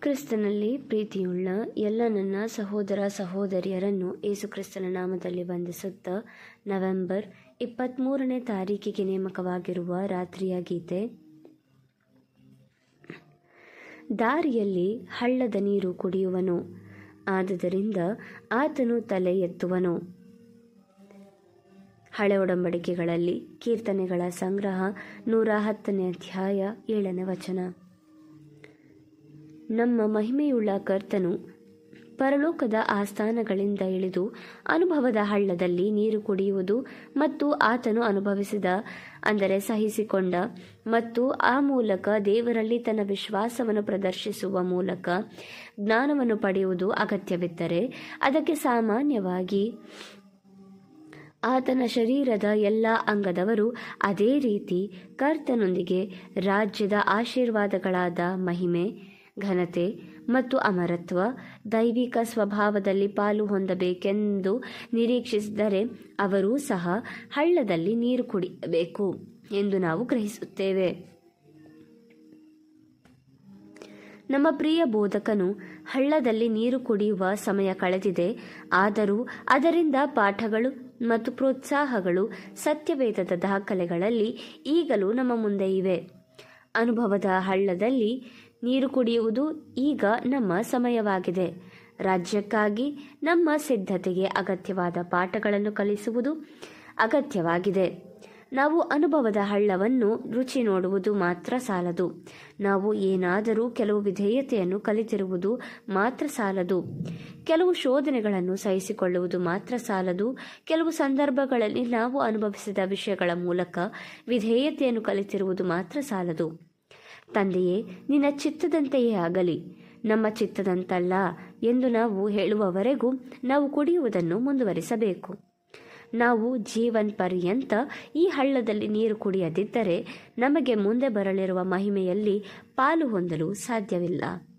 ಕ್ರಿಸ್ತನಲ್ಲಿ ಪ್ರೀತಿಯುಳ್ಳ ಎಲ್ಲ ನನ್ನ ಸಹೋದರ ಸಹೋದರಿಯರನ್ನು ಯೇಸುಕ್ರಿಸ್ತನ ನಾಮದಲ್ಲಿ ವಂದಿಸುತ್ತಾ ನವೆಂಬರ್ ಇಪ್ಪತ್ತ್ಮೂರನೇ ತಾರೀಕಿಗೆ ನೇಮಕವಾಗಿರುವ ರಾತ್ರಿಯ ಗೀತೆ ದಾರಿಯಲ್ಲಿ ಹಳ್ಳದ ನೀರು ಕುಡಿಯುವನು ಆದುದರಿಂದ ಆತನು ತಲೆ ಎತ್ತುವನು ಹಳೆ ಒಡಂಬಡಿಕೆಗಳಲ್ಲಿ ಕೀರ್ತನೆಗಳ ಸಂಗ್ರಹ ನೂರ ಹತ್ತನೇ ಅಧ್ಯಾಯ ಏಳನೇ ವಚನ ನಮ್ಮ ಮಹಿಮೆಯುಳ್ಳ ಕರ್ತನು ಪರಲೋಕದ ಆಸ್ಥಾನಗಳಿಂದ ಇಳಿದು ಅನುಭವದ ಹಳ್ಳದಲ್ಲಿ ನೀರು ಕುಡಿಯುವುದು ಮತ್ತು ಆತನು ಅನುಭವಿಸಿದ ಅಂದರೆ ಸಹಿಸಿಕೊಂಡ ಮತ್ತು ಆ ಮೂಲಕ ದೇವರಲ್ಲಿ ತನ್ನ ವಿಶ್ವಾಸವನ್ನು ಪ್ರದರ್ಶಿಸುವ ಮೂಲಕ ಜ್ಞಾನವನ್ನು ಪಡೆಯುವುದು ಅಗತ್ಯವಿದ್ದರೆ ಅದಕ್ಕೆ ಸಾಮಾನ್ಯವಾಗಿ ಆತನ ಶರೀರದ ಎಲ್ಲ ಅಂಗದವರು ಅದೇ ರೀತಿ ಕರ್ತನೊಂದಿಗೆ ರಾಜ್ಯದ ಆಶೀರ್ವಾದಗಳಾದ ಮಹಿಮೆ ಘನತೆ ಮತ್ತು ಅಮರತ್ವ ದೈವಿಕ ಸ್ವಭಾವದಲ್ಲಿ ಪಾಲು ಹೊಂದಬೇಕೆಂದು ನಿರೀಕ್ಷಿಸಿದರೆ ಅವರೂ ಸಹ ಹಳ್ಳದಲ್ಲಿ ನೀರು ಕುಡಿಯಬೇಕು ಎಂದು ನಾವು ಗ್ರಹಿಸುತ್ತೇವೆ ನಮ್ಮ ಪ್ರಿಯ ಬೋಧಕನು ಹಳ್ಳದಲ್ಲಿ ನೀರು ಕುಡಿಯುವ ಸಮಯ ಕಳೆದಿದೆ ಆದರೂ ಅದರಿಂದ ಪಾಠಗಳು ಮತ್ತು ಪ್ರೋತ್ಸಾಹಗಳು ಸತ್ಯವೇದದ ದಾಖಲೆಗಳಲ್ಲಿ ಈಗಲೂ ನಮ್ಮ ಮುಂದೆ ಇವೆ ಅನುಭವದ ಹಳ್ಳದಲ್ಲಿ ನೀರು ಕುಡಿಯುವುದು ಈಗ ನಮ್ಮ ಸಮಯವಾಗಿದೆ ರಾಜ್ಯಕ್ಕಾಗಿ ನಮ್ಮ ಸಿದ್ಧತೆಗೆ ಅಗತ್ಯವಾದ ಪಾಠಗಳನ್ನು ಕಲಿಸುವುದು ಅಗತ್ಯವಾಗಿದೆ ನಾವು ಅನುಭವದ ಹಳ್ಳವನ್ನು ರುಚಿ ನೋಡುವುದು ಮಾತ್ರ ಸಾಲದು ನಾವು ಏನಾದರೂ ಕೆಲವು ವಿಧೇಯತೆಯನ್ನು ಕಲಿತಿರುವುದು ಮಾತ್ರ ಸಾಲದು ಕೆಲವು ಶೋಧನೆಗಳನ್ನು ಸಹಿಸಿಕೊಳ್ಳುವುದು ಮಾತ್ರ ಸಾಲದು ಕೆಲವು ಸಂದರ್ಭಗಳಲ್ಲಿ ನಾವು ಅನುಭವಿಸಿದ ವಿಷಯಗಳ ಮೂಲಕ ವಿಧೇಯತೆಯನ್ನು ಕಲಿತಿರುವುದು ಮಾತ್ರ ಸಾಲದು ತಂದೆಯೇ ನಿನ್ನ ಚಿತ್ತದಂತೆಯೇ ಆಗಲಿ ನಮ್ಮ ಚಿತ್ತದಂತಲ್ಲ ಎಂದು ನಾವು ಹೇಳುವವರೆಗೂ ನಾವು ಕುಡಿಯುವುದನ್ನು ಮುಂದುವರಿಸಬೇಕು ನಾವು ಜೀವನ್ ಪರ್ಯಂತ ಈ ಹಳ್ಳದಲ್ಲಿ ನೀರು ಕುಡಿಯದಿದ್ದರೆ ನಮಗೆ ಮುಂದೆ ಬರಲಿರುವ ಮಹಿಮೆಯಲ್ಲಿ ಪಾಲು ಹೊಂದಲು ಸಾಧ್ಯವಿಲ್ಲ